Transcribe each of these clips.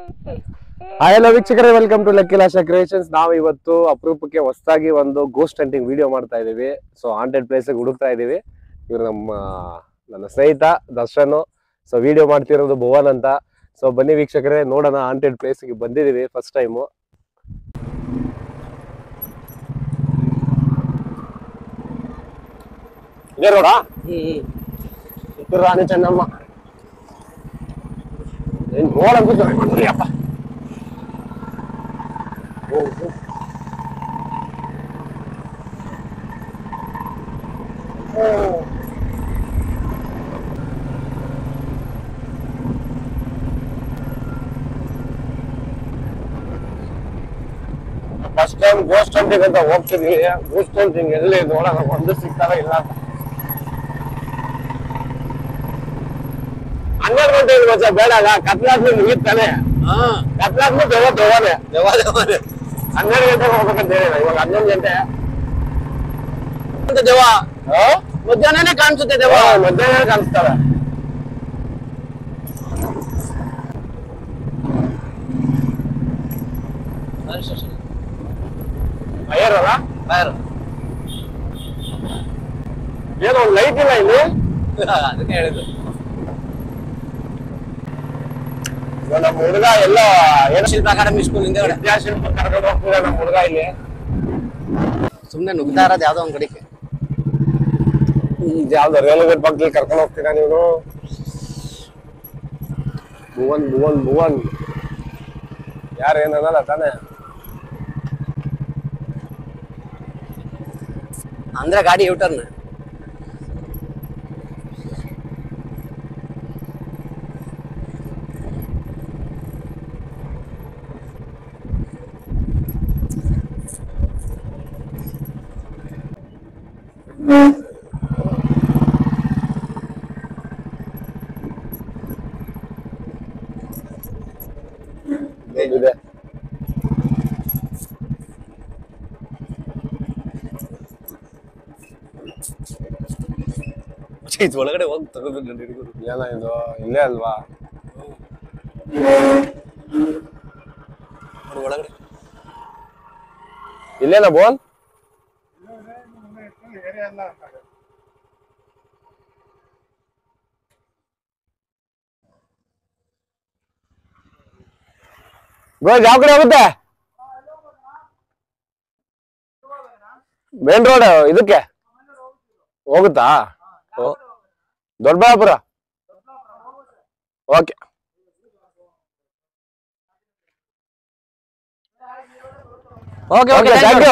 Hi hello ವೀಕ್ಷಕರೇ welcome to ಲಕ್ಕಿಲಾಶ creations ನಾವು ಇವತ್ತು ಅಪರೂಪಕ್ಕೆ ಹೊಸದಾಗಿ ಒಂದು ಗೋಸ್ಟ್ ಹಂಟಿಂಗ್ ವಿಡಿಯೋ ಮಾಡ್ತಾ ಇದೀವಿ ಸೊ ಹಾಂಟೆಡ್ ಪ್ಲೇಸ್ ಹುಡುಕ್ತಾ ಇದೀವಿ ಇವ್ರು ನಮ್ಮ ನನ್ನ ಸ್ನೇಹಿತ ದರ್ಶನ್ ಸೊ ವಿಡಿಯೋ ಮಾಡ್ತಿರೋದು ಭುವನ್ ಅಂತ ಸೊ ಬನ್ನಿ ವೀಕ್ಷಕರೇ ನೋಡೋಣ ಹಾಂಟೆಡ್ ಪ್ಲೇಸ್ಗೆ ಬಂದಿದೀವಿ ಫಸ್ಟ್ ಟೈಮು ಇದೇ ರೋಡಾ ಕಿತ್ತೂರು ರಾಣಿ ಚೆನ್ನಮ್ಮ ಏನ್ ನೋಡಂತ ಅಪ್ಪ ಫಸ್ಟ್ ಟೈಮ್ ಗೋಸ್ಟ್ ಹಂಟಿಂಗ್ ಅಂತ ಹೋಗ್ತಿದ್ವಿ ಗೋಸ್ಟ್ ಹಂಟಿಂಗ್ ಎಲ್ಲಿ ನೋಡೋಣ ಒಂದು ಸಿಗ್ತಾರ ಇಲ್ಲ ಅಂತ ಹನ್ನೆರಡು ಗಂಟೆ ಮಚ್ಚ ಬೇಡ ಅಲ್ಲ ಕತ್ಲಾದ್ಮೇಲೆ ಮುಗಿತಾನೆ ಕತ್ಲಾದ್ಮೇಲೆ ದೆವ್ವ ದೆವ್ವನೇ ಹನ್ನೆರಡು ಗಂಟೆಗೆ ಹೋಗ್ಬೇಕಂತ ಹೇಳಿಲ್ಲ ಇವಾಗ ಹನ್ನೊಂದು ಗಂಟೆ ದೇವ ಆ? ಮಧ್ಯಾಹ್ನನೇ ಕಾಣಿಸುತ್ತೆ ದೇವ ಆ, ಮಧ್ಯಾಹ್ನ ಕಾಣಿಸ್ತಾವೆ ಫೈರ್ ಅಲ್ಲ ಏನೋ ಒಂದು ಲೈಟ್ ಇಲ್ಲ ಇಲ್ಲಿ ಅದಕ್ಕೆ ಹೇಳಿದ್ದು ಇವಾಗ ನಮ್ಮ ಹುಡುಗ ಎಲ್ಲ ಏನೋ ಶಿಲ್ಪ ಅಕಾಡೆಮಿ ಸ್ಕೂಲ್ ಹಿಂದೆಗಡೆ ವಿದ್ಯಾಶಿಲ್ಪ ಕರ್ಕೊಂಡು ಹೋಗ್ತಿದ್ದಾರೆ ನಮ್ಮ ಹುಡುಗ ಇಲ್ಲಿ ಸುಮ್ನೆ ನುಗ್ತಾ ಇರೋದು ಯಾವ್ದೋ ಒಂದ್ ಕಡೆಗೆ ಇದು ಯಾವ್ದು ರೈಲ್ವೆ ಪಕ್ಕದಲ್ಲಿ ಕರ್ಕೊಂಡು ಹೋಗ್ತೀರಾ ನೀನು ಭುವನ್ ಭುವನ್ ಭುವನ್ ಯಾರು ಏನನ್ನಲ್ಲ ತಾನೇ ಅಂದ್ರೆ ಗಾಡಿ ಯೂಟರ್ನ್ ಹೇಗಿದೆ ಇದು ಒಳಗಡೆ ಹೋಗಿ ತಗೋದು ನನ್ನ ಹುಡುಗರು ಏನ ಇದು ಇಲ್ಲೇ ಅಲ್ವಾ ನೋಡು ಒಳಗಡೆ ಇಲ್ಲೇನಾ ಭುವನ್ ಗೋಜ್ ಯಾವ ಕಡೆ ಹೋಗುತ್ತೆ ಮೇನ್ ರೋಡ್ ಇದಕ್ಕೆ ಹೋಗುತ್ತಾ ಓ. Doddaballapura okay okay okay okay thank you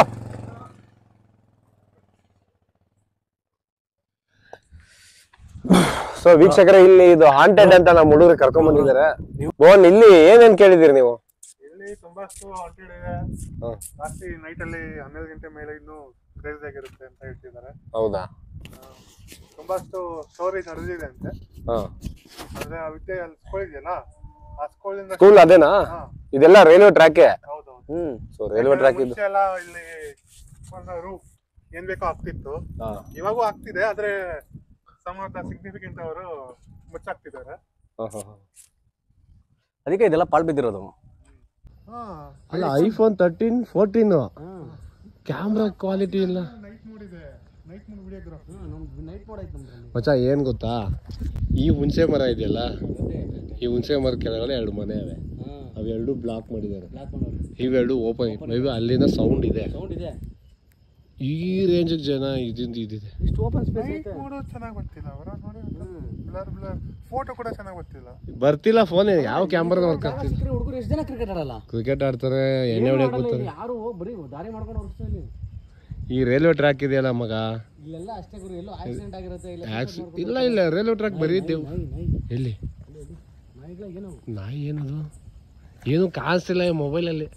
so ವೀಕ್ಷಕರೇ ಇಲ್ಲಿ ಇದು ಹಾಂಟೆಡ್ ಅಂತ ನಮ್ಮ ಹುಡುಗರು ಕರ್ಕೊಂಡ್ ಬಂದಿದ್ದಾರೆ ಬೋನ್ ಇಲ್ಲಿ ಏನೇನ್ ಕೇಳಿದಿರಿ ನೀವು ಇಲ್ಲಿ ತುಂಬಾಷ್ಟು ಹಾಂಟೆಡ್ ಇದೆ ಹ. ಜಾಸ್ತಿ ನೈಟ್ ಅಲ್ಲಿ ಹನ್ನೆರಡು ಗಂಟೆ ಮೇಲೆ ಇನ್ನೂ ಕ್ರೇಜ್ ಆಗಿರುತ್ತೆ ಅಂತ ಹೇಳ್ತಿದ್ದಾರೆ ಹೌದಾ ಆ, ತುಂಬಾಷ್ಟು ಸ್ಟೋರಿ ನಡೆದಿದೆ ಅಂತೆ ಹಾ ಅಂದ್ರೆ ಆ ವಿದ್ಯೆ ಅಲ್ಲಿ ಸ್ಕೂಲ್ ಇದೆಯಲ್ಲ ಆ ಸ್ಕೂಲಿಂದ ಸ್ಕೂಲ್ ಅದೇನಾ ಹಾ ಇದೆಲ್ಲ ರೈಲ್ವೆ ಟ್ರ್ಯಾಕೆ ಹೌದೌದು ಹ್ಮ್ ಸೊ ರೈಲ್ವೆ ಟ್ರ್ಯಾಕ್ ಇದು ಮುಂಚೆ ಎಲ್ಲ ಇಲ್ಲಿ ಒಂದು ರೂಫ್ ಏನ್ ಬೇಕೋ ಆಗ್ತಿತ್ತು ಹಾ. ಇವಾಗೂ ಆಗ್ತಿದೆ ಆದ್ರೆ ಸಮ್ ಆಫ್ ದ ಸಿಗ್ನಿಫಿಕೆಂಟ್ ಅವರು ಮುಚ್ಚಾಕ್ತಿದ್ದಾರೆ ಹಾ, ಹಾ, ಹಾ. ಅದಕ್ಕೆ ಇದೆಲ್ಲ ಪಾಳ್ ಬಿದ್ದಿರೋದು ಅಲ್ಲ iPhone thirteen fourteen camera quality ಇಲ್ಲ ನೈಟ್ ಮೋಡ್ ಇದೆ night mode videograph night mode ಆಯ್ತು ನಮ್ದ್ರಲ್ಲಿ ಮಚ್ಚ ಏನ್ ಗೊತ್ತಾ ಈ ಹುಣಸೆ ಮರ ಇದೆಯಲ್ಲ ಈ ಹುಣಸೆ ಮರ ಕೆಳಗಡೆ ಎರಡು ಮನೆ ಅವೆ ಅವೆರಡು ಬ್ಲಾಕ್ ಮಾಡಿದ್ದಾರೆ ಬ್ಲಾಕ್ ಮಾಡೋರು ಇವೆರಡು ಓಪನ್ ಇವೆ ಅಲ್ಲಿಂದ ಸೌಂಡ್ ಇದೆ ಸೌಂಡ್ ಇದೆ ಈ ರೇಂಜ್ ಜನ ಇದಿಂದ ಇದಿದೆ ಇಷ್ಟು ಓಪನ್ ಸ್ಪೇಸ್ ನೈಟ್ ಮೋಡ್ ಚೆನ್ನಾಗಿ ಬರ್ತಿಲ್ಲ ಅವರ ನೋಡಿ ಬ್ಲರ್ ಬ್ಲರ್ ಫೋಟೋ ಕೂಡ ಚೆನ್ನಾಗಿ ಬರ್ತಿಲ್ಲ ಬರ್ತಿಲ್ಲ ಫೋನ್ ಯಾವ ಕ್ಯಾಮ್ರಾ ವರ್ಕ್ ಆಗ್ತಿಲ್ಲ ಹುಡುಗರು ಎಷ್ಟು ಜನ ಕ್ರಿಕೆಟ್ ಆಡಲ್ಲ ಕ್ರಿಕೆಟ್ ಆಡ್ತಾರೆ ಎಣ್ಣೆ ಹೊಡಿಯಕ್ ಬರ್ತಾರೆ ಯಾರು ಹೋಗಿ ಬರೀ ದಾರಿ ಮಾಡ್ಕೊಂಡು ಹೋಗ್ತಾರೆ ಇಲ್ಲಿ ಈ ರೈಲ್ವೆ ಟ್ರ್ಯಾಕ್ ಇದೆಯಲ್ಲ ಮಗ ಇಲ್ಲೆಲ್ಲ ಅಷ್ಟೇ ಗುರು ಎಲ್ಲೋ ಆಕ್ಸಿಡೆಂಟ್ ಆಗಿರುತ್ತೆ ಇಲ್ಲ ಆಕ್ಸ್ ಇಲ್ಲ ಇಲ್ಲ ರೈಲ್ವೆ ಟ್ರ್ಯಾಕ್ ಬರೀ ದೇವ್ ನಾಯಿ ನಾಯಿ ಎಲ್ಲಿ ನಾಯಿಗಳ ಏನೋ ನಾಯಿ ಏನದು ಏನು ಕಾಣಿಸ್ತಿಲ್ಲ ಈ ಮೊಬೈಲಲ್ಲಿ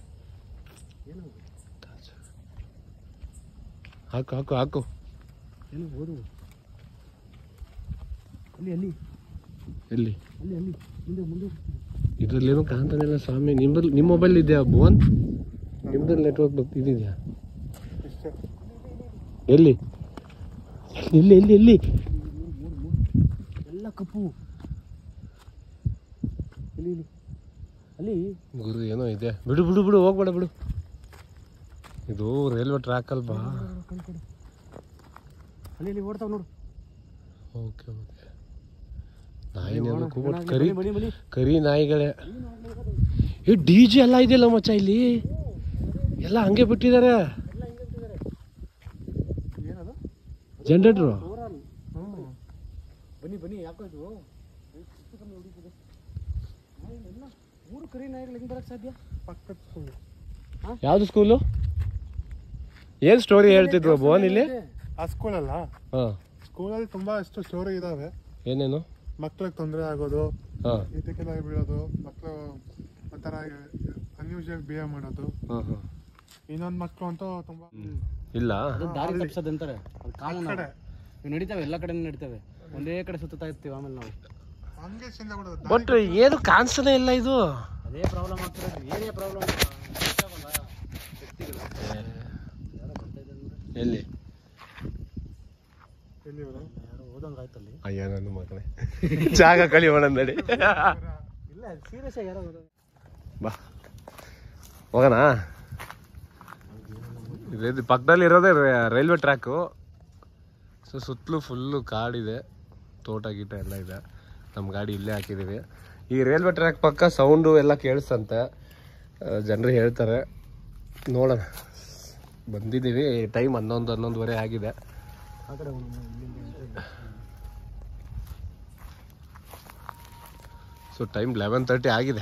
ಹಾಕು ಹಾಕು ಹಾಕು ಏನೋ ಓದು ಅಲ್ಲಿ ಅಲ್ಲಿ ಎಲ್ಲಿ ಅಲ್ಲಿ ಅಲ್ಲಿ ಮುಂದೆ ಮುಂದೆ ಇದ್ರಲ್ಲಿ ಏನೋ ಕಾಣ್ತಾನೆ ಇಲ್ಲ ಸ್ವಾಮಿ ನಿಮ್ಮಲ್ಲಿ ನಿಮ್ಮ ಮೊಬೈಲ್ ಇದೆಯಾ ಭುವನ್ ನಿಮ್ದಲ್ಲಿ ನೆಟ್ವರ್ಕ್ ಇದೆಯಾ ಇಷ್ಟೇ ಎಲ್ಲಿ ಎಲ್ಲಿ ಎಲ್ಲಿ ಎಲ್ಲಿ ಎಲ್ಲ ಕಪ್ಪು ಇಲ್ಲಿ ಇಲ್ಲಿ ಅಲ್ಲಿ ಗುರು ಏನೋ ಇದೆ ಬಿಡು ಬಿಡು ಬಿಡು ಹೋಗ್ಬೇಡ ಬಿಡು ಇದು ರೈಲ್ವೆ ಟ್ರ್ಯಾಕ್ ಅಲ್ವಾ ಅಲ್ಲಿ ಅಲ್ಲಿ ಓಡ್ತಾವ ನೋಡು ಓಕೆ ಓಕೆ ನಾಯಿನೇನೋ ಅಣ್ಣ, ಕೂಗ್ಬಿಟ್ಟು ಅಣ್ಣ, ಕರಿ ಬನ್ನಿ, ಬನ್ನಿ. ಕರಿ ನಾಯಿಗಳೇ ಈ ಡಿ ಜೆ ಎಲ್ಲ ಇದೆಯಲ್ಲ ಮಚ್ಚ ಇಲ್ಲಿ ಎಲ್ಲ ಹಂಗೆ ಬಿಟ್ಟಿದ್ದಾರೆ ಏನದು ಜನರೇಟ್ರು ಓವರಾಲ್ ಬನ್ನಿ ಬನ್ನಿ ಯಾಕೋ ಇದು ಎಷ್ಟು ಕಮ್ಮಿ ಹೊಡಿತದೆ ನಾಯಿಗಳೆಲ್ಲ ಮೂರು ಕರಿ ನಾಯಿಗಳು ಹೆಂಗ್ ಬರಕ್ ಸಾಧ್ಯ ಪಕ್ಕದ ಸ್ಕೂಲ್ ಯಾವ್ದು ಸ್ಕೂಲು ಏನ್ ಸ್ಟೋರಿ ಹೇಳ್ತಿದ್ರು ಭುವನ್ ಇಲ್ಲಿ ಆ ಸ್ಕೂಲಲ್ಲ ಹಾ ಸ್ಕೂಲಲ್ಲಿ ತುಂಬಾ ಎಷ್ಟು ಸ್ಟೋರಿ ಇದಾವೆ ಏನೇನು ಮಕ್ಳಿಗೆ ತೊಂದರೆ ಆಗೋದು ಹಾ ಇದಕ್ಕೆಲ್ಲ ಬೀಳೋದು ಮಕ್ಕಳು ಒಂಥರ ಅನ್ಯೂಶಲ್ ಬಿಹೇವ್ ಮಾಡೋದು ಹಾ ಹಾ ಇನ್ನೊಂದು ಮಕ್ಕಳು ಅಂತೂ ತುಂಬಾ ಇಲ್ಲ ಅದು ದಾರಿ ತಪ್ಪಿಸೋದು ಅಂತಾರೆ ಅದು ಕಾಮನ್ ಕಡೆ ಇವು ನಡೀತಾವೆ ಎಲ್ಲ ಕಡೆ ನಡೀತಾವೆ ಒಂದೇ ಕಡೆ ಸುತ್ತಾ ಇರ್ತೀವಿ ಆಮೇಲೆ ನಾವು ಹಂಗೆ ಚಿಂತೆ ಬಿಡೋದು ಬಟ್ ಏನು ಕಾಣಿಸ್ತಾನೆ ಇಲ್ಲ ಇದು ಅದೇ ಪ್ರಾಬ್ಲಮ್ ಆಗ್ತಿರೋದು ಏನೇ ಪ್ರಾಬ್ಲಮ್ ಎಲ್ಲಿ ಎಲ್ಲಿ ಇವರು ಯಾರೋ ಓದಂಗೆ ಆಯ್ತಲ್ಲಿ ಅಯ್ಯ ನನ್ನ ಮಗನೇ ಜಾಗ ಕಳಿಯೋಣ ನಡಿ ಇಲ್ಲ ಸೀರಿಯಸ್ ಆಗಿ ಯಾರೋ ಓದೋದು ಬಾ ಹೋಗೋಣ ಇದು ಪಕ್ಕದಲ್ಲಿ ಇರೋದೇ ರೈಲ್ವೆ ಟ್ರ್ಯಾಕು ಸೊ ಸುತ್ತಲೂ ಫುಲ್ಲು ಕಾಡಿದೆ ತೋಟ ಗೀಟ ಎಲ್ಲ ಇದೆ ನಮ್ಮ ಗಾಡಿ ಇಲ್ಲೇ ಹಾಕಿದ್ದೀವಿ ಈ ರೈಲ್ವೆ ಟ್ರ್ಯಾಕ್ ಪಕ್ಕ ಸೌಂಡು ಎಲ್ಲ ಕೇಳಿಸ್ತಂತೆ ಜನರು ಹೇಳ್ತಾರೆ ನೋಡೋಣ ಬಂದಿದ್ದೀವಿ ಟೈಮ್ ಹನ್ನೊಂದು ಹನ್ನೊಂದುವರೆ ಆಗಿದೆ ಆ ಕಡೆ ಹೋಗೋಣ, ಇಲ್ಲಿಂದ ಸೊ ಟೈಮ್ ಲೆವೆನ್ ತರ್ಟಿ ಆಗಿದೆ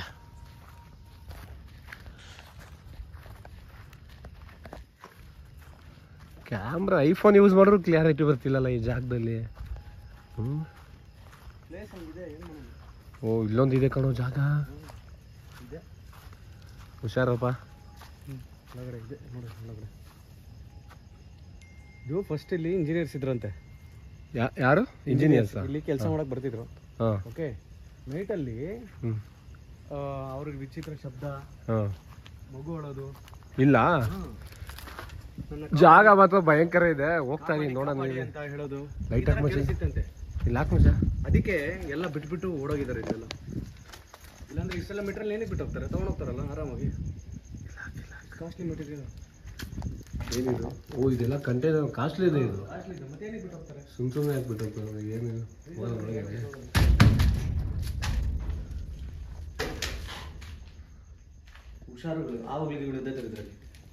ಕ್ಯಾಮ್ರಾ ಐಫೋನ್ ಯೂಸ್ ಮಾಡಿದ್ರು ಕ್ಲಿಯಾರಿಟಿ ಬರ್ತಿಲ್ಲಲ್ಲ ಈ ಜಾಗದಲ್ಲಿ ಹ್ಞೂ ಪ್ಲೇಸ್ ಹಂಗಿದೆ ಏನು ಮಾಡೋದು ಓ ಇಲ್ಲೊಂದು ಇದೆ ಕಣೋ ಜಾಗ ಇದೆ ಹುಷಾರಪ್ಪ ಒಳಗಡೆ ಇದೆ ನೋಡಿ ಒಳಗಡೆ ಇದು ಫಸ್ಟ್ ಇಲ್ಲಿ ಇಂಜಿನಿಯರ್ಸ್ ಇದ್ರಂತೆ ಯಾ- ಯಾರು ಇಂಜಿನಿಯರ್ಸ್ ಇಲ್ಲಿ ಕೆಲಸ ಮಾಡಕ್ ಬರ್ತಿದ್ರು ಹಾಂ ಓಕೆ ನೈಟಲ್ಲಿ ಹ್ಞೂ ಅವ್ರಿಗೆ ವಿಚಿತ್ರ ಶಬ್ದ ಹಾಂ ಮಗು ಅಳೋದು ಇಲ್ಲ ನನ್ನ ಜಾಗ ಮಾತ್ರ ಭಯಂಕರ ಇದೆ ಹೋಗ್ತಾ ಇದೀನಿ ನೋಡೋಣ ಕಾಪಾಡಿ ಅಂತ ಹೇಳೋದು Light ಈ ತರ ಹಾಕ್ ಮಚ್ಚಿ. ಕೇಳಿಸ್ತಿತ್ತಂತೆ. ಇಲ್ಲ ಹಾಕು ನಿಮಿಷ ಅದಕ್ಕೆ ಎಲ್ಲ ಬಿಟ್ಬಿಟ್ಟು ಓಡೋಗಿದ್ದಾರೆ ಇಲ್ಲೆಲ್ಲ ಇಲ್ಲಾಂದ್ರೆ ಇಷ್ಟೆಲ್ಲ ಮೆಟೀರಿಯಲ್ ಏನಕ್ಕೆ ಬಿಟ್ಟು ಹೋಗ್ತಾರೆ ತಗೊಂಡ್ ಹೋಗ್ತಾರಲ್ಲ ಆರಾಮಾಗಿ ಕಾಸ್ಟ್ಲಿ ಮೆಟೀರಿಯಲ್ ಏನಿದು ಓ ಇದೆಲ್ಲ ಕಂಟೈನರ್ ಕಾಸ್ಟ್ಲಿ ಇದೆ ಇದು ಕಾಸ್ಟ್ಲಿ ಇದೆ ಮತ್ತೆ ಏನಕ್ಕೆ ಬಿಟ್ಟು ಹೋಗ್ತಾರೆ ಸುಮ್ ಸುಮ್ಮನೆ ಹಾಕ್ಬಿಟ್ಟು ಏನಿದು ಒಳಗಡೆ. ಹುಷಾರುಗಳು ಆವಾಗಲೇ ಇದ್ದೇ ಇದ್ರಲ್ಲಿ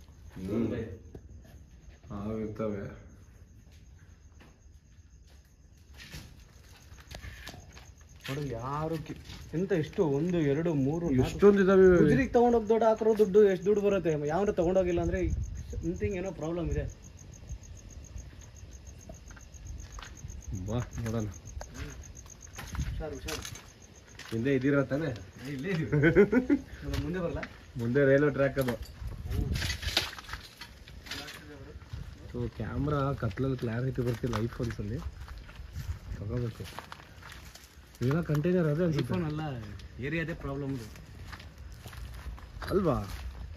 ಹಾವು ಇರ್ತವೆ ನೋಡು ಯಾರು ಕಿ- ಎಂತ ಎಷ್ಟು ಒಂದು ಎರಡು ಮೂರು ಎಷ್ಟೊಂದು ಇದಾವೆ ಗುಜರಿಗೆ ತಗೊಂಡೋಗಿ ದುಡ್ಡು ಹಾಕಿರೋ ದುಡ್ಡು ಎಷ್ಟು ದುಡ್ಡು ಬರುತ್ತೆ ಯಾವ್ದು ತಗೊಂಡೋಗಿಲ್ಲ ಅಂದ್ರೆ ಸಮಥಿಂಗ್ ಏನೋ ಪ್ರಾಬ್ಲಮ್ ಇದೆ ಬಾ ನೋಡೋಣ ಹುಷಾರು ಹುಷಾರು ಹಿಂದೆ ಇದ್ದೀರ ತಾನೆ ಇಲ್ಲೇ ಮುಂದೆ ಬರಲ್ಲ ಮುಂದೆ ರೈಲ್ವೆ ಟ್ರ್ಯಾಕ್ ಅದು ಸೊ ಕ್ಯಾಮ್ರಾ ಕತ್ಲಲ್ಲಿ ಕ್ಲಾರಿಟಿ ಬರ್ತಿಲ್ಲ ಐಫೋನ್ಸಲ್ಲಿ ತಗೋಬೇಕು ಇದೆಲ್ಲ ಕಂಟೈನರ್ ಅದೇ ಅನ್ಸುತ್ತೆ ಐಫೋನ್ ಅಲ್ಲ ಏರಿಯಾದೇ ಪ್ರಾಬ್ಲಮ್ ಇದು ಅಲ್ವಾ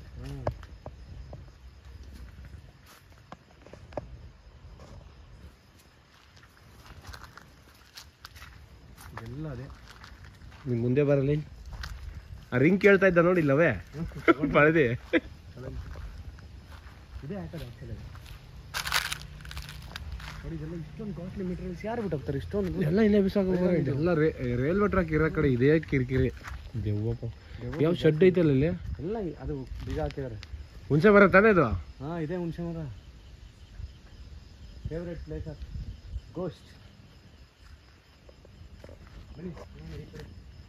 ಇದೆಲ್ಲ ಅದೇ ನಿಮ್ ಮುಂದೆ ಬರಲಿ ಆ ರಿಂಗ್ ಕೇಳ್ತಾ ಇದ್ದ ನೋಡಿ ಇಲ್ಲವೇ ಪಳದಿ ಇದೇ ಹಾಕೋದು ಆ್ಯಕ್ಚುಲಿ ನೋಡಿ ಇದೆಲ್ಲ ಇಷ್ಟೊಂದು ಕಾಸ್ಟ್ಲಿ ಮೆಟೀರಿಯಲ್ಸ್ ಯಾರು ಬಿಟ್ಟು ಹೋಗ್ತಾರೆ ಇಷ್ಟೊಂದು ಎಲ್ಲ ಇಲ್ಲೇ ಬಿಸಾಕ ಇದೆಲ್ಲ ರೈಲ್ವೆ ಟ್ರ್ಯಾಕ್ ಇರೋ ಕಡೆ ಇದೇ ಕಿರಿಕಿರಿ ದೆವ್ವಪ್ಪ ಯಾವ ಶೆಡ್ ಐತಲ್ಲ ಇಲ್ಲಿ ಎಲ್ಲ ಅದು ಬೀಗ ಹಾಕಿದ್ದಾರೆ ಹುಣಸೆ ಬರ ತಾನೇ ಇದು ಹಾಂ ಇದೇ ಹುಣಸೆ ಮರ ಫೇವ್ರೆಟ್ ಪ್ಲೇಸ್ ಗೋಸ್ಟ್ ಬನ್ನಿ ನೋಡೋಣ ಈ ಕಡೆ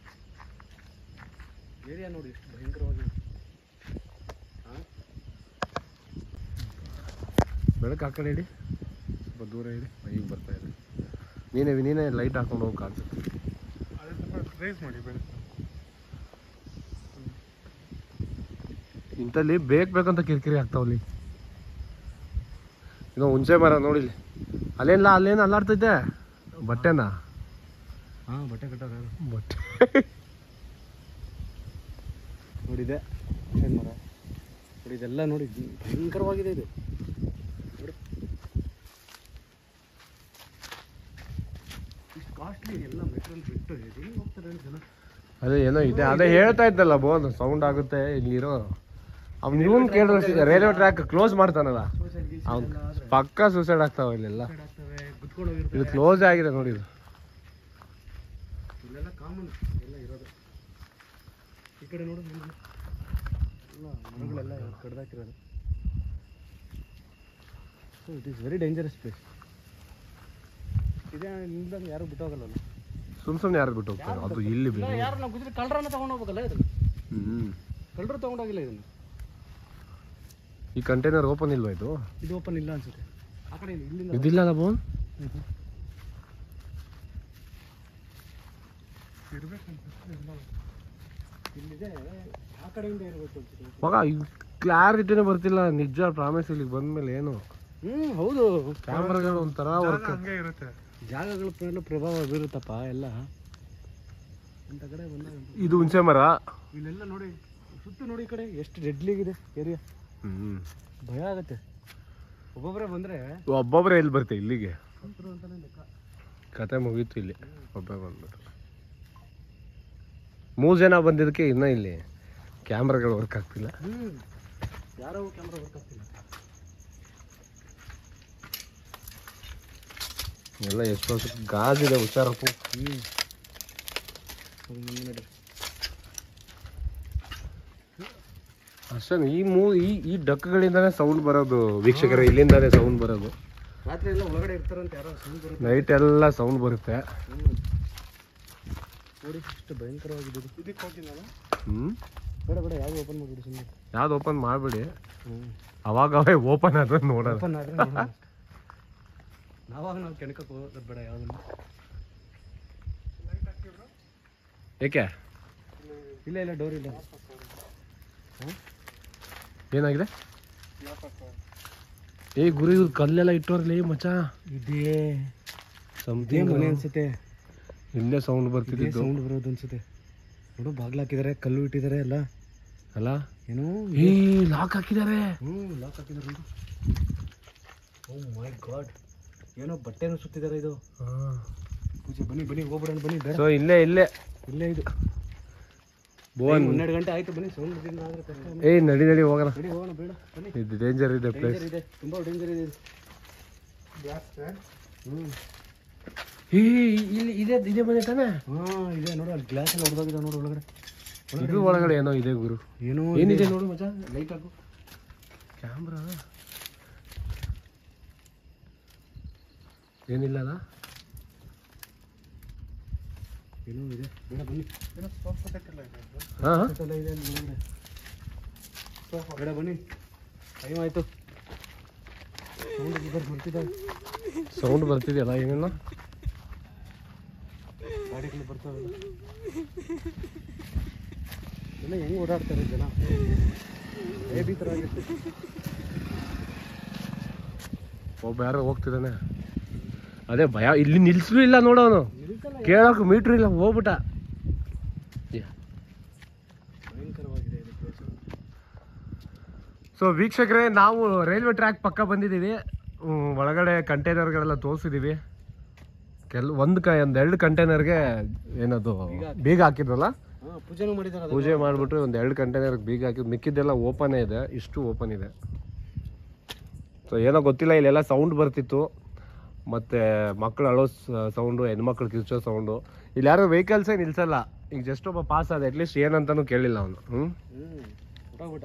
ಏರಿಯಾ ನೋಡಿ ಎಷ್ಟು ಭಯಂಕರವಾಗಿ ಹಾಂ ಬೆಳಕು ಆ ಕಡೆ ಇಡಿ ಸ್ವಲ್ಪ ದೂರ ಇಡಿ ಈಗ ಬರ್ತಾ ಇದೆ ನೀನೇ ನೀನೇ ಲೈಟ್ ಹಾಕೊಂಡು ಹೋಗಿ ಕಾಣಿಸುತ್ತೆ ಅದೇ ಸ್ವಲ್ಪ ರೈಸ್ ಮಾಡಿ ಬೆಳಕು ಇಂಥಲ್ಲಿ ಬೇಕು ಬೇಕಂತ ಕಿರಿಕಿರಿ ಆಗ್ತಾವಲ್ಲಿ ಇದು ಹುಣಸೆ ಮರ ನೋಡಿಲಿ ಅಲ್ಲೇನಿಲ್ಲ ಅಲ್ಲೇನು ಅಲ್ಲಾಡ್ತೈತೆ ಬಟ್ಟೆನಾ ಹಾಂ ಬಟ್ಟೆ ಕಟ್ಟೋರು ಯಾರು ಬಟ್ಟೆ ನೋಡಿದೆ ಹುಣಸೆ ಮರ ನೋಡಿ ಇದೆಲ್ಲ ನೋಡಿ ಭಯಂಕರವಾಗಿದೆ ಇದು ನೋಡಿ ಇಷ್ಟು ಕಾಸ್ಟ್ಲಿ ಎಲ್ಲ ಮೆಟೀರಿಯಲ್ ಬಿಟ್ಟು ಹೆಂಗೆ ಹೋಗ್ತಾರೆ ಹೇಳಿ ಜನ ಅದೇ ಏನೋ ಇದೆ ಅದೇ ಹೇಳ್ತಾ ಇದ್ದಲ್ಲ ಬೋನ್ ಸೌಂಡ್ ಆಗುತ್ತೆ ಇಲ್ಲಿರೋ ಅವ್ನು ಇವನ್ ಕೇಳಿದ್ರೆ ರೈಲ್ವೆ ಟ್ರ್ಯಾಕ್ ಕ್ಲೋಸ್ ಮಾಡ್ತಾನಲ್ಲ ಅವ್ನು ಪಕ್ಕ ಸೂಸೈಡ್ ಆಗ್ತಾವ ಇಲ್ಲೆಲ್ಲ ಆಗ್ತವೆ ಗುದ್ಕೊಂಡು ಹೋಗಿರ್ತವೆ ಇದು ಕ್ಲೋಸ್ ಆಗಿದೆ ನೋಡಿ ಇದು ಇಲ್ಲೆಲ್ಲ ಕಾಮನ್ ಎಲ್ಲ ಇರೋದು ಈ ಕಡೆ ನೋಡು ಇಲ್ಲಿ. ಎಲ್ಲ ಮರಗಳೆಲ್ಲ ಕಡ್ದಾಕಿರೋದು so it is very dangerous place ಇದೇ ನಿಲ್ದಂಗೆ ಯಾರು ಬಿಟ್ಟೋಗಲ್ಲ ಸುಮ್ ಸುಮ್ನೆ ಯಾರು ಬಿಟ್ಟು ಹೋಗ್ತಾರೆ ಅದು ಇಲ್ಲಿ ಬೇರೆ ಯಾರು ನಾವು ಗುಜರಿ ಕಳ್ಳರನ್ನ ತಗೊಂಡು ಹೋಗ್ಬೇಕಲ್ಲ ಇದು ಹ್ಮ್ ಕಳ್ಳರು ತಗೊಂಡೋಗಿಲ್ಲ ಇದನ್ನು ಈ ಕಂಟೈನರ್ ಓಪನ್ ಇಲ್ವಾ ಇದು ಇದು ಓಪನ್ ಇಲ್ಲ ಅನ್ಸುತ್ತೆ ಆ ಕಡೆ ಇಲ್ಲ, ಇಲ್ಲಿಂದ ಇದಿಲ್ಲ ಬೋನ್ ಇಲ್ಲಿದೆ ಆ ಕಡೆಯಿಂದ ಇರಬೇಕು ಅನ್ಸುತ್ತೆ ಮಗ ಕ್ಲಾರಿಟಿನೇ ಬರ್ತಿಲ್ಲ ನಿಜ ಪ್ರಾಮಿಸ್ ಇಲ್ಲಿಗೆ ಬಂದ್ಮೇಲೆ ಏನು ಹ್ಮ್ ಹೌದು ಕ್ಯಾಮ್ರಾಗಳು ಒಂಥರ ವರ್ಕ್ ಹಂಗೆ ಇರುತ್ತೆ ಜಾಗಗಳ ಮೇಲೆ ಪ್ರಭಾವ ಬೀರುತ್ತಪ್ಪ ಎಲ್ಲ ಇಂಥ ಕಡೆ ಬಂದಾಗ ಇದು ಹುಣಸೆ ಮರ ಇಲ್ಲೆಲ್ಲ ನೋಡಿ ಸುತ್ತು ನೋಡಿ ಈ ಕಡೆ ಎಷ್ಟು ಡೆಡ್ಲಿಗಿದೆ ಏರಿಯಾ ಹ್ಮ್ ಭಯ ಆಗತ್ತೆ ಒಬ್ಬೊಬ್ಬರೇ ಬಂದ್ರೆ ಒಬ್ಬೊಬ್ರೆ ಎಲ್ಲಿ ಬರ್ತೆ ಇಲ್ಲಿಗೆ ಸತ್ರು ಅಂತಾನೆ ಲೆಕ್ಕ ಕತೆ ಮುಗೀತು ಇಲ್ಲಿ ಒಬ್ಬ ಬಂದ್ಬಿಟ್ಟು ಮೂರು ಜನ ಬಂದಿದ್ದಕ್ಕೆ ಇನ್ನೂ ಇಲ್ಲಿ ಕ್ಯಾಮ್ರಾಗಳು ವರ್ಕ್ ಆಗ್ತಿಲ್ಲ ಹ್ಮ್ ಯಾರೋ ಕ್ಯಾಮ್ರಾ ವರ್ಕ್ ಆಗ್ತಿಲ್ಲ ಎಲ್ಲ ಎಷ್ಟು ವರ್ಷ ಗಾಜಿದೆ ಹುಷಾರಪ್ಪು ಹ್ಮ್ ಅದು ಮುಂದೆ ನಡ್ರಿ. ಅಷ್ಟೇ ಈ ಮೂ ಈ ಈ ಡಕ್ಕಗಳಿಂದಾನೇ ಸೌಂಡ್ ಬರೋದು ವೀಕ್ಷಕರ ಇಲ್ಲಿಂದಾನೇ ಸೌಂಡ್ ಬರೋದು ರಾತ್ರಿ ಎಲ್ಲ ಒಳಗಡೆ ಇರ್ತಾರಂತ ಯಾರೋ ಸೌಂಡ್ ಬರುತ್ತೆ ನೈಟ್ ಎಲ್ಲ ಸೌಂಡ್ ಬರುತ್ತೆ ಹ್ಮ್ ನೋಡಿ ಎಷ್ಟು ಭಯಂಕರವಾಗಿದೆ ಇದು. ಇದಕ್ಕೆ ಹೋಗಿದ್ದಲ್ಲ ಹ್ಮ್ ಬೇಡ ಬೇಡ ಯಾವುದು ಓಪನ್ ಮಾಡಿಬಿಡಿ ಸುಮ್ಮನೆ ಯಾವ್ದು ಓಪನ್ ಮಾಡ್ಬಿಡಿ ಹ್ಮ್ ಅವಾಗ ಅವೇ ಓಪನ್ ಆದ್ರೆ ನೋಡೋಣ ಓಪನ್ ಆದ್ರೆ ನೋಡೋಣ ಅಷ್ಟೇ. ನಾವಾಗ ನಾವು ಕೆಣಕಕ್ಕೆ ಹೋಗೋದು ಬೇಡ ಯಾವ್ದನ್ನು ಏಕೆ ಇಲ್ಲ ಇಲ್ಲ ಡೋರ್ ಇಲ್ಲ ಏನಾಗಿದೆ ಏ ಗುರು ಇವ್ರು ಕಲ್ಲೆಲ್ಲ ಇಟ್ಟೋರ್ಲಿ ಮಚ್ಚ ಇದೇ ಇದೇ ಸಮಥಿಂಗ್ ಮನೆ ಅನ್ಸುತ್ತೆ ಇಲ್ಲೇ ಸೌಂಡ್ ಇದೇ ಬರ್ತಿದ್ದು ಸೌಂಡ್ ಬರೋದು ಅನ್ಸುತ್ತೆ ನೋಡು ಬಾಗ್ಲು ಹಾಕಿದ್ದಾರೆ ಕಲ್ಲು ಇಟ್ಟಿದ್ದಾರೆ ಎಲ್ಲ ಅಲ್ಲ ಏನೋ ಏ ಲಾಕ್ ಹಾಕಿದ್ದಾರೆ ಹ್ಞೂ ಲಾಕ್ ಹಾಕಿದ್ದಾರೆ ನೋಡು ಓ ಮೈ ಗಾಡ್ ಏನೋ ಬಟ್ಟೆನೂ ಸುತ್ತಿದ್ದಾರೆ ಇದು ಪೂಜೆ ಬನ್ನಿ ಬನ್ನಿ ಹೋಗ್ಬಿಡೋಣ ಬನ್ನಿ ಬೇಡ ಸೊ ಇಲ್ಲೇ ಇಲ್ಲೇ ಇಲ್ಲೇ ಇದು ಬೋನ್ ಹನ್ನೆರಡು ಗಂಟೆ ಆಯ್ತು ಬನ್ನಿ ಸೌಂಡ್ ಆದ್ರೆ ಕಷ್ಟ ಏ ನಡಿ ನಡಿ ಹೋಗೋಣ ಬನ್ನಿ ಹೋಗೋಣ ಬೇಡ ಬನ್ನಿ ಇದು ಡೇಂಜರ್ ಇದೆ ಪ್ಲೇಸ್ ಡೇಂಜರ್ ಇದೆ ತುಂಬಾ ಡೇಂಜರ್ ಇದೆ ಇದು. ಜಾಸ್ತಿ ಹ್ಞೂ ಏ ಇಲ್ಲಿ ಇದೆ ಇದೆ ಮನೆ ತಾನೆ ಹಾಂ ಇದೆ ನೋಡು ಅಲ್ಲಿ ಗ್ಲಾಸ್ ಎಲ್ಲ ಹೊಡೆದೋಗಿದೆ ನೋಡು ಒಳಗಡೆ ಇದು ಒಳಗಡೆ ಏನೋ ಇದೆ ಗುರು ಏನೋ ಏನಿದೆ ನೋಡು ಮಚ್ಚ ಲೈಟ್ ಹಾಕು ಕ್ಯಾಮ್ರಾ ಏನಿಲ್ಲ ಅಲ್ಲ ಏನೋ ಇದೆ ಬೇಡ ಬನ್ನಿ ಏನೋ ಸೋಫಾ ಸೆಟ್ ಎಲ್ಲ ಇದೆ ಅದು. ಹಾ ಹಾ? ಎಲ್ಲ ಇದೆ ಅಲ್ಲಿ ಒಳಗಡೆ ಬೇಡ ಬನ್ನಿ ಟೈಮ್ ಆಯ್ತು ಸೌಂಡ್ ಬರ್ತಿದ್ದಾವೆ ಸೌಂಡ್ ಬರ್ತಿದೆಯಲ್ಲ ಏನೇನೋ ಗಾಡಿಗಳು ಬರ್ತಾವೆ ಎಲ್ಲ ಹೆಂಗ್ ಓಡಾಡ್ತಾರೆ ಜನ ಬೇಬಿ ಥರ ಆಗಿತ್ತು ಒಬ್ಬ ಯಾರೋ ಹೋಗ್ತಿದ್ದಾನೆ ಅದೇ ಭಯ ಇಲ್ಲಿ ನಿಲ್ಸಲೂ ಇಲ್ಲ ನೋಡೋನು ನಿಲ್ಸಲ್ಲ ಕೇಳೋಕೆ ಮೀಟ್ರ್ ಇಲ್ಲ ಹೋಗ್ಬಿಟ್ಟ ಭಯಂಕರವಾಗಿದೆ ಇದು ಪ್ಲೇಸ್ ಸೊ ವೀಕ್ಷಕರೇ ನಾವು ರೈಲ್ವೆ ಟ್ರ್ಯಾಕ್ ಪಕ್ಕ ಬಂದಿದ್ದೀವಿ ಹ್ಮ್, ಒಳಗಡೆ ಕಂಟೈನರ್ಗಳೆಲ್ಲ ತೋರಿಸಿದ್ದೀವಿ ಕೆಲ್ ಒಂದು ಕ ಒಂದು ಎರಡು ಕಂಟೈನರ್ಗೆ ಏನದು ಬೀಗ ಹಾಕಿದ್ರಲ್ಲ ಹಾಂ ಪೂಜೆನೂ ಮಾಡಿದಾರೆ ಪೂಜೆ ಮಾಡಿಬಿಟ್ಟು ಒಂದು ಎರಡು ಕಂಟೈನರ್ಗೆ ಬೀಗ ಹಾಕಿದ್ ಮಿಕ್ಕಿದ್ದೆಲ್ಲ ಓಪನೇ ಇದೆ ಇಷ್ಟು ಓಪನ್ ಇದೆ ಸೊ ಏನೋ ಗೊತ್ತಿಲ್ಲ ಇಲ್ಲೆಲ್ಲ ಸೌಂಡ್ ಬರ್ತಿತ್ತು ಮತ್ತು ಮಕ್ಕಳು ಅಳೋ ಸೌಂಡು ಹೆಣ್ಮಕ್ಳು ಕಿರ್ಚೋ ಸೌಂಡು ಇಲ್ಲಿ ಯಾರು ವೆಹಿಕಲ್ಸೇ ನಿಲ್ಸಲ್ಲ ಈಗ ಜಸ್ಟ್ ಒಬ್ಬ ಪಾಸ್ ಆದ ಅಟ್ಲೀಸ್ಟ್ ಏನಂತಾನು ಕೇಳಿಲ್ಲ ಅವನು ಹ್ಞೂ ಹ್ಞೂ ಹೊಟ್ಟೋಗ್ಬಿಟ್ಟ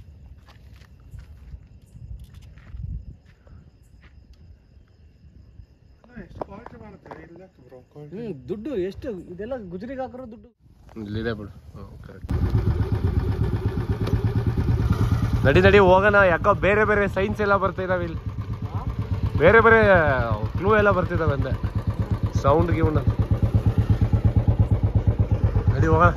ಅಲ್ಲ, ಎಷ್ಟು ಕ್ವಾಲಿಟಿ ಮಾಡುತ್ತೆ ಇಲ್ಲ ಬ್ರೋ ಕ್ವಾಲಿಟಿ ಹ್ಞೂ ದುಡ್ಡು ಎಷ್ಟು ಇದೆಲ್ಲ ಗುಜರಿಗೆ ಹಾಕಿರೋ ದುಡ್ಡು ಇಲ್ಲಿದೆ ಬಿಡು ಕರೆಕ್ಟ್ ನಡಿ ನಡಿ ಹೋಗೋಣ ಯಾಕೋ ಬೇರೆ ಬೇರೆ ಸೈನ್ಸ್ ಎಲ್ಲ ಬರ್ತಿದಾವೆ ಇಲ್ಲಿ ಬೇರೆ ಬೇರೆ ಕ್ಲೂ ಎಲ್ಲ ಬರ್ತಿದಾವೆ ಅಂದೆ ಸೌಂಡ್ ಗಿವ್ನ ನಡಿ ಹೋಗೋಣ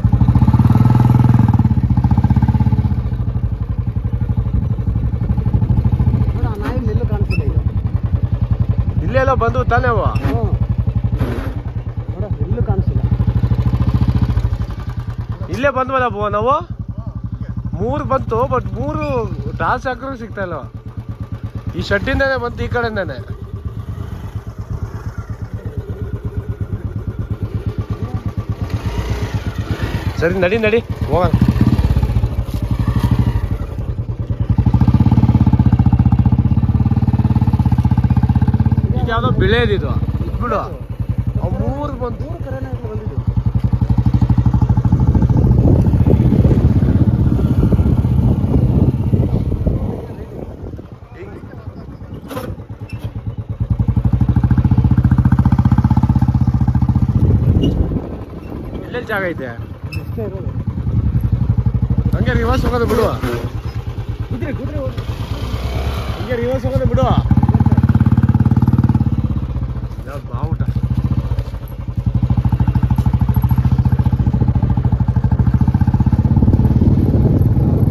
ನೋಡ ಆ ನಾಯಿ ಎಲ್ಲೂ ಕಾಣಿಸ್ತಿಲ್ಲ ಈಗ ಇಲ್ಲೆಲ್ಲ ಬಂದು ತಾನೇ ಅವ ಹ್ಞೂ ನೋಡ ಎಲ್ಲೂ ಕಾಣಿಸ್ತಿಲ್ಲ ಇಲ್ಲೇ ಬಂದ್ವಲ್ಲ ಬೋ ನಾವು ಮೂರು ಬಂತು ಬಟ್ ಮೂರು ಟಾಸ್ ಹಾಕಿದ್ರು ಸಿಗ್ತಾ ಇಲ್ಲ ಈ ಶೆಟ್ಟಿಂದಾನೆ ಬಂತು ಈ ಕಡೆಯಿಂದಾನೆ ಸರಿ ನಡಿ ನಡಿ ಹೋಗೋಣ ಯಾವ್ದೋ ಬೆಳೆಯದಿದು ಬಿಡು ಅವ್ ಮೂರು ಬಂತು ಎಲ್ಲೆಲ್ಲಿ ಜಾಗ ಐತೆ ಹಂಗೆ ರಿವರ್ಸ್ ಹೋಗೋದು ಬಿಡು ಕುದುರೆ ಕುದುರೆ ಹಂಗೆ ರಿವರ್ಸ್ ಹೋಗೋದು ಬಿಡು ಯಾವ್ದು ಬಾವುಟ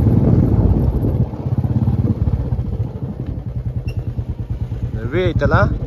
ಹೆವಿ ಐತಲ್ಲ